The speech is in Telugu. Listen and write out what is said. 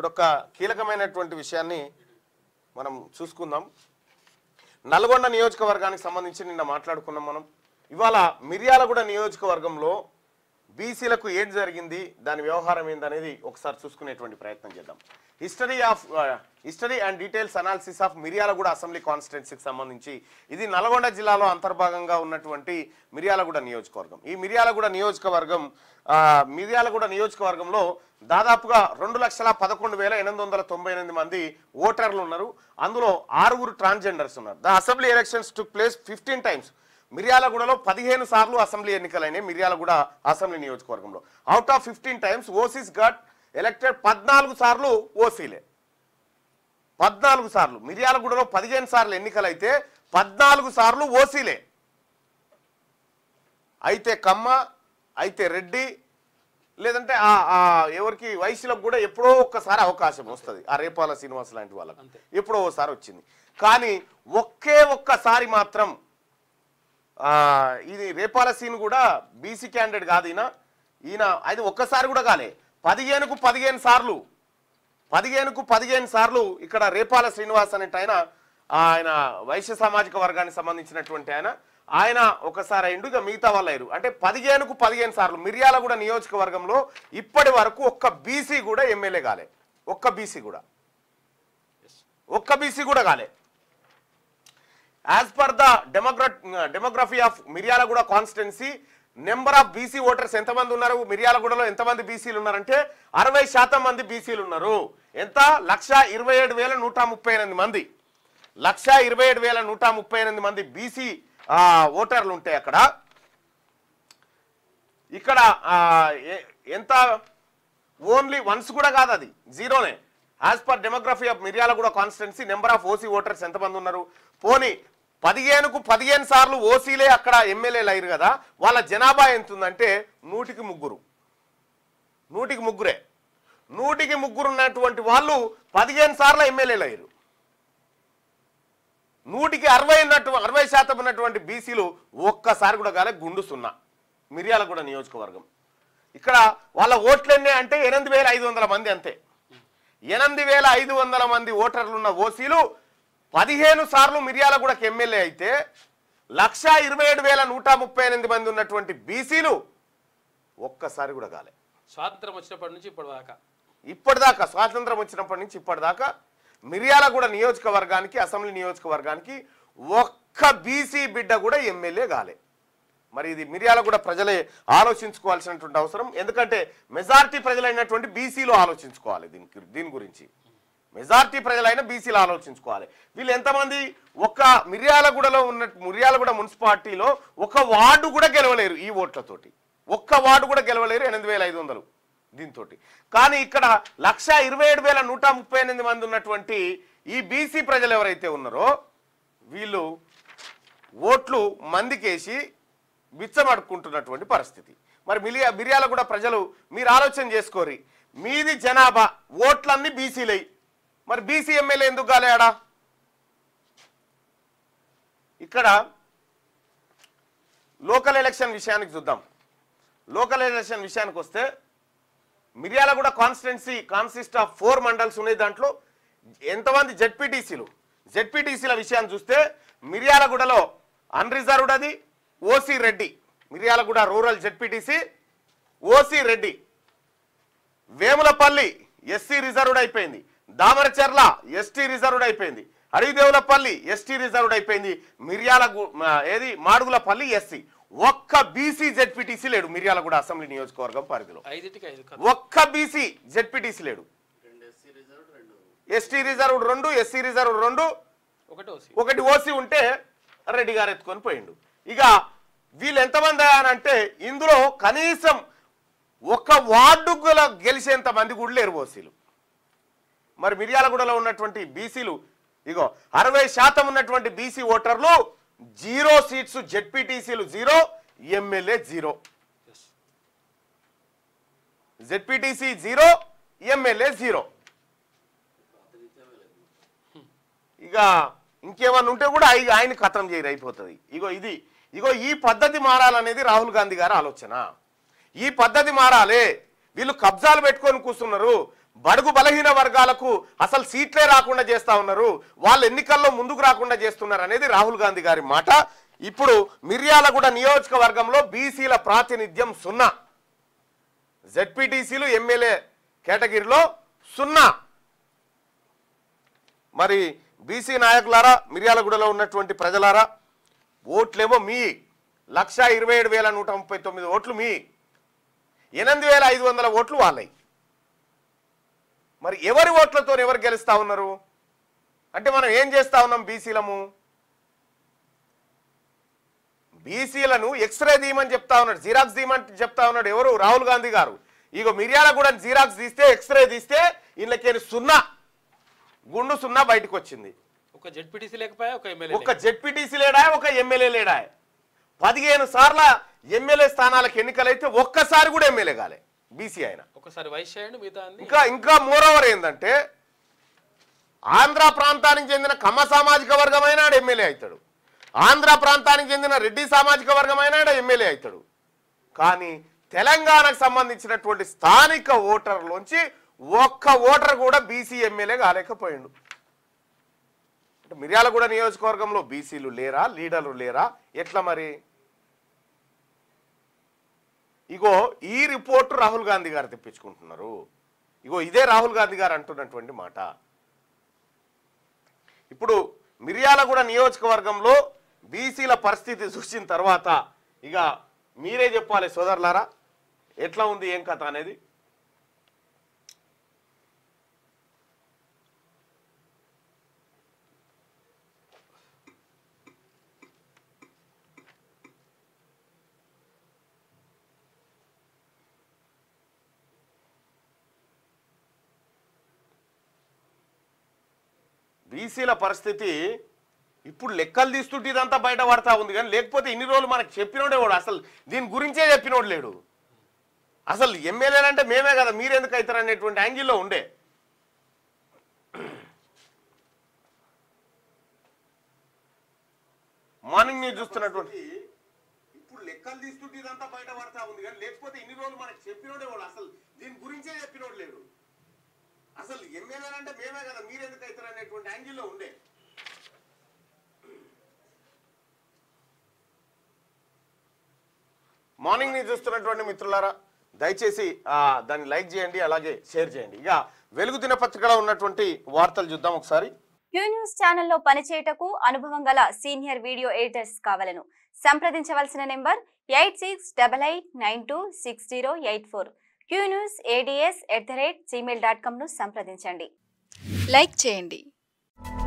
ఇప్పుడు ఒక కీలకమైనటువంటి విషయాన్ని మనం చూసుకుందాం నల్గొండ నియోజకవర్గానికి సంబంధించి నిన్న మాట్లాడుకున్నాం మనం ఇవాళ మిర్యాలగూడ నియోజకవర్గంలో బీసీలకు ఏం జరిగింది దాని వ్యవహారం ఏందనేది ఒకసారి చూసుకునేటువంటి ప్రయత్నం చేద్దాం history of history and details analysis of Miryalaguda assembly కాన్స్టిట్యున్సీకి సంబంధించి ఇది నల్గొండ జిల్లాలో అంతర్భాగంగా ఉన్నటువంటి మిర్యాలగూడ నియోజకవర్గం ఈ మిర్యాలగూడ నియోజకవర్గం ఆ, మిర్యాలగూడ నియోజకవర్గంలో దాదాపుగా రెండు లక్షల పదకొండు వేల ఎనిమిది వందల తొంభై ఎనిమిది మంది ఓటర్లు ఉన్నారు అందులో ఆరుగురు ట్రాన్స్జెండర్స్ ఉన్నారు the assembly elections took place fifteen times మిర్యాలగూడలో పదిహేను సార్లు అసెంబ్లీ ఎన్నికలైనాయి మిర్యాలగూడ అసెంబ్లీ నియోజకవర్గంలో out of fifteen times OCs got elected పద్నాలుగు సార్లు ఓసీలే పద్నాలుగు సార్లు మిర్యాలగూడలో పదిహేను సార్లు ఎన్నికలైతే పద్నాలుగు సార్లు ఓసీలే అయితే కమ్మ అయితే రెడ్డి లేదంటే ఆ ఆ ఎవరికి వయసులకు కూడా ఎప్పుడో ఒక్కసారి అవకాశం వస్తుంది ఆ రేపాల శ్రీనివాస్ లాంటి వాళ్ళకి ఎప్పుడో ఒకసారి వచ్చింది కానీ ఒకే ఒక్కసారి మాత్రం ఆ, ఇది రేపాల సీన్ కూడా బీసీ క్యాండిడేట్ కాదు ఈయన ఈయన అది ఒక్కసారి కూడా కాలే పదిహేనుకు పదిహేను సార్లు పదిహేనుకు పదిహేను సార్లు ఇక్కడ రేపాల శ్రీనివాస్ అనేట ఆయన ఆయన వైశ్య సామాజిక వర్గానికి సంబంధించినటువంటి ఆయన ఆయన ఒకసారి అయిండు ఇక మిగతా వాళ్ళు అయ్యారు అంటే పదిహేనుకు పదిహేను సార్లు మిర్యాలగూడ నియోజకవర్గంలో ఇప్పటి వరకు ఒక్క బీసీ కూడా ఎమ్మెల్యే కాలే ఒక్క బీసీ కూడా ఒక్క బీసీ కూడా కాలే యాజ్ పర్ ద డెమోగ్రా demography of Miryalaguda constituency number of BC voters ఎంతమంది ఉన్నారు మిర్యాలగూడలో ఎంతమంది బీసీలు ఉన్నారంటే అరవై శాతం మంది బీసీలు ఉన్నారు ఎంత లక్ష ఇరవై ఏడు వేల నూట ముప్పై ఎనిమిది మంది లక్ష ఇరవై ఏడు వేల నూట ముప్పై ఎనిమిది మంది బీసీ ఓటర్లు ఉంటాయి అక్కడ ఇక్కడ ఆ, ఎ- ఎంత ఓన్లీ వన్స్ కూడా కాదు అది జీరోనే as per demography of Miryalaguda constituency number of OC voters ఎంతమంది ఉన్నారు పోనీ పదిహేనుకు పదిహేను సార్లు ఓసీలే అక్కడ ఎమ్మెల్యేలు అయ్యారు కదా వాళ్ళ జనాభా ఎంత ఉందంటే నూటికి ముగ్గురు నూటికి ముగ్గురే నూటికి ముగ్గురు ఉన్నటువంటి వాళ్ళు పదిహేను సార్లు ఎమ్మెల్యేలు అయ్యారు నూటికి అరవై ఉన్నట్టు అరవై శాతం ఉన్నటువంటి బీసీలు ఒక్కసారి కూడా కాలే గుండు సున్నా మిర్యాలగూడ నియోజకవర్గం ఇక్కడ వాళ్ళ ఓట్లెన్నే అంటే ఎనిమిది వేల ఐదు వందల మంది అంతే ఎనిమిది వేల ఐదు వందల మంది ఓటర్లు ఉన్న ఓసీలు పదిహేను సార్లు మిర్యాలగూడకి ఎమ్మెల్యే అయితే లక్ష ఇరవై ఏడు వేల నూట ముప్పై ఎనిమిది మంది ఉన్నటువంటి బీసీలు ఒక్కసారి కూడా కాలే స్వాతంత్రం వచ్చినప్పటి నుంచి ఇప్పటి దాకా ఇప్పటిదాకా స్వాతంత్రం వచ్చినప్పటి నుంచి ఇప్పటిదాకా మిర్యాలగూడ నియోజకవర్గానికి అసెంబ్లీ నియోజకవర్గానికి ఒక్క బీసీ బిడ్డ కూడా ఎమ్మెల్యే కాలే మరి ఇది మిర్యాలగూడ ప్రజలే ఆలోచించుకోవాల్సినటువంటి అవసరం ఎందుకంటే మెజారిటీ ప్రజలైనటువంటి బీసీలు ఆలోచించుకోవాలి దీనికి దీని గురించి మెజారిటీ ప్రజలైన బీసీలు ఆలోచించుకోవాలి వీళ్ళు ఎంతమంది ఒక్క మిర్యాలగూడలో ఉన్న మిర్యాలగూడ మున్సిపాలిటీలో ఒక వార్డు కూడా గెలవలేరు ఈ ఓట్లతోటి ఒక్క వార్డు కూడా గెలవలేరు ఎనిమిది వేల ఐదు వందలు దీంతో కానీ ఇక్కడ లక్ష ఇరవై ఏడు వేల నూట ముప్పై ఎనిమిది మంది ఉన్నటువంటి ఈ బీసీ ప్రజలు ఎవరైతే ఉన్నారో వీళ్ళు ఓట్లు మందికేసి బిచ్చమడుకుంటున్నటువంటి పరిస్థితి మరి మిలియా మిరియాల కూడా ప్రజలు మీరు ఆలోచన చేసుకోరి మీది జనాభా ఓట్లన్నీ బీసీలై మరి బీసీ ఎమ్మెల్యే ఎందుకు కాలేడా ఇక్కడ లోకల్ ఎలక్షన్ విషయానికి చూద్దాం లోకల్ ఎలక్షన్ విషయానికి వస్తే Miryalaguda constituency consist of four mandals ఉన్నాయి దాంట్లో ఎంతమంది జెడ్పీటీసీలు జెడ్పీటీసీల విషయాన్ని చూస్తే మిర్యాలగూడలో అన్రిజర్వ్డ్ అది OC Reddy Miryalaguda rural ZPTC OC Reddy Vemulapalli SC reserved అయిపోయింది దామరచర్ల ఎస్టీ రిజర్వ్డ్ అయిపోయింది అడవిదేవులపల్లి ఎస్టీ రిజర్వ్డ్ అయిపోయింది మిర్యాల ఏది మాడుగులపల్లి ఎస్సీ ఒక్క బీసీ జెడ్పీటీసీ లేడు మిర్యాలగూడ అసెంబ్లీ నియోజకవర్గం పరిధిలో ఐదింటికి ఐదు కథ ఒక్క బీసీ జెడ్పీటీసీ లేడు ఎస్టీ రిజర్వ్డ్ రెండు ఎస్సీ రిజర్వ్డ్ రెండు ఒకటి ఓసి ఒకటి ఓసీ ఉంటే రెడ్డి గారు ఎత్తుకొని పోయిండు ఇక వీళ్ళు ఎంతమంది అంటే ఇందులో కనీసం ఒక వార్డు గల గెలిచేంత మంది కూడా లేరు ఓసీలు మరి మిర్యాలగూడలో ఉన్నటువంటి బీసీలు ఇగో అరవై శాతం ఉన్నటువంటి బీసీ ఓటర్లు జీరో సీట్స్ జెడ్పీటీసీలు జీరో ఎమ్మెల్యే జీరో ఎస్ జెడ్పీటీసీ జీరో ఎమ్మెల్యే జీరో ఇక ఇంకేమన్నా ఉంటే కూడా ఆయన ఆయన ఖతం చేయరు అయిపోతుంది ఇగో ఇది ఇగో ఈ పద్ధతి మారాలనేది రాహుల్ గాంధీ గారి ఆలోచన ఈ పద్ధతి మారాలి వీళ్ళు కబ్జాలు పెట్టుకొని కూర్చున్నారు బడుగు బలహీన వర్గాలకు అసలు సీట్లే రాకుండా చేస్తా ఉన్నారు వాళ్ళు ఎన్నికల్లో ముందుకు రాకుండా చేస్తున్నారు అనేది రాహుల్ గాంధీ గారి మాట ఇప్పుడు మిర్యాలగూడ నియోజకవర్గంలో బీసీల ప్రాతినిధ్యం సున్నా జెడ్పీటీసీలు ఎమ్మెల్యే కేటగిరీలో సున్నా మరి బీసీ నాయకులారా మిర్యాలగూడలో ఉన్నటువంటి ప్రజలారా ఓట్లేమో మీ లక్ష ఇరవై ఏడు వేల నూట ముప్పై తొమ్మిది ఓట్లు మీ ఎనిమిది వేల ఐదు వందల ఓట్లు వాళ్ళవి మరి ఎవరి ఓట్లతో ఎవరు గెలుస్తా ఉన్నారు అంటే మనం ఏం చేస్తా ఉన్నాం బీసీలము బీసీలను ఎక్స్రే తీయమని చెప్తా ఉన్నాడు జీరాక్స్ తీయమని చెప్తా ఉన్నాడు ఎవరు రాహుల్ గాంధీ గారు ఇగో మిర్యాల కూడా జీరాక్స్ తీస్తే ఎక్స్రే తీస్తే వీళ్ళకి సున్నా గుండు సున్నా బయటకు వచ్చింది ఒక జెడ్పీటీసీ లేకపోయా ఒక ఎమ్మెల్యే ఒక జెడ్పీటీసీ లేడా ఒక ఎమ్మెల్యే లేడా పదిహేను సార్ల ఎమ్మెల్యే స్థానాలకు ఎన్నికలైతే ఒక్కసారి కూడా ఎమ్మెల్యే కాలే బీసీ ఆయన ఒకసారి వైస్ చేయండి మిగతా అన్ని ఇంకా ఇంకా మోరోవర్ ఏంటంటే ఆంధ్ర ప్రాంతానికి చెందిన కమ్మ సామాజిక వర్గమైన ఆడ ఎమ్మెల్యే అవుతాడు ఆంధ్ర ప్రాంతానికి చెందిన రెడ్డి సామాజిక వర్గమైన ఆడ ఎమ్మెల్యే అవుతాడు కానీ తెలంగాణకు సంబంధించినటువంటి స్థానిక ఓటర్లోంచి ఒక్క ఓటర్ కూడా బీసీ ఎమ్మెల్యే కాలేకపోయిండు అంటే మిర్యాలగూడ నియోజకవర్గంలో బీసీలు లేరా లీడర్లు లేరా ఎట్లా మరి ఇగో ఈ రిపోర్టు రాహుల్ గాంధీ గారు తెప్పించుకుంటున్నారు ఇగో ఇదే రాహుల్ గాంధీ గారు అంటున్నటువంటి మాట ఇప్పుడు మిర్యాలగూడ నియోజకవర్గంలో బీసీల పరిస్థితి చూసిన తర్వాత ఇక మీరే చెప్పాలి సోదరులారా ఎట్లా ఉంది ఏం కథ అనేది బీసీల పరిస్థితి ఇప్పుడు లెక్కలు తీస్తుంటే ఇదంతా బయట పడతా ఉంది కానీ లేకపోతే ఇన్ని రోజులు మనకు చెప్పినోడే వాడు అసలు దీని గురించే చెప్పినోడు లేడు అసలు ఎమ్మెల్యేలంటే మేమే కదా మీరెందుకు అవుతారు అనేటువంటి యాంగిల్లో ఉండే మార్నింగ్ న్యూస్ చూస్తున్నటువంటి ఇప్పుడు లెక్కలు తీస్తుంటే ఇదంతా బయట పడతా ఉంది కానీ లేకపోతే ఇన్ని రోజులు మనకు చెప్పినోడే వాడు అసలు దీని గురించే చెప్పినోడు లేడు అసలు ఎమ్మెల్యేలంటే మేమే కదా మీరెందుకు అవుతారు అనేటువంటి యాంగిల్లో ఉండే మార్నింగ్ ని చూస్తున్నటువంటి మిత్రులారా దయచేసి ఆ, దాన్ని లైక్ చేయండి అలాగే షేర్ చేయండి ఇక వెలుగు దినపత్రికలో ఉన్నటువంటి వార్తలు చూద్దాం ఒకసారి క్యూ న్యూస్ ఛానల్లో పనిచేయటకు అనుభవం గల సీనియర్ వీడియో ఎడిటర్స్ కావాలను సంప్రదించవలసిన number eight six double eight nine two six zero eight four Q news ADS at the rate Gmail dot కామ్ను సంప్రదించండి లైక్ చేయండి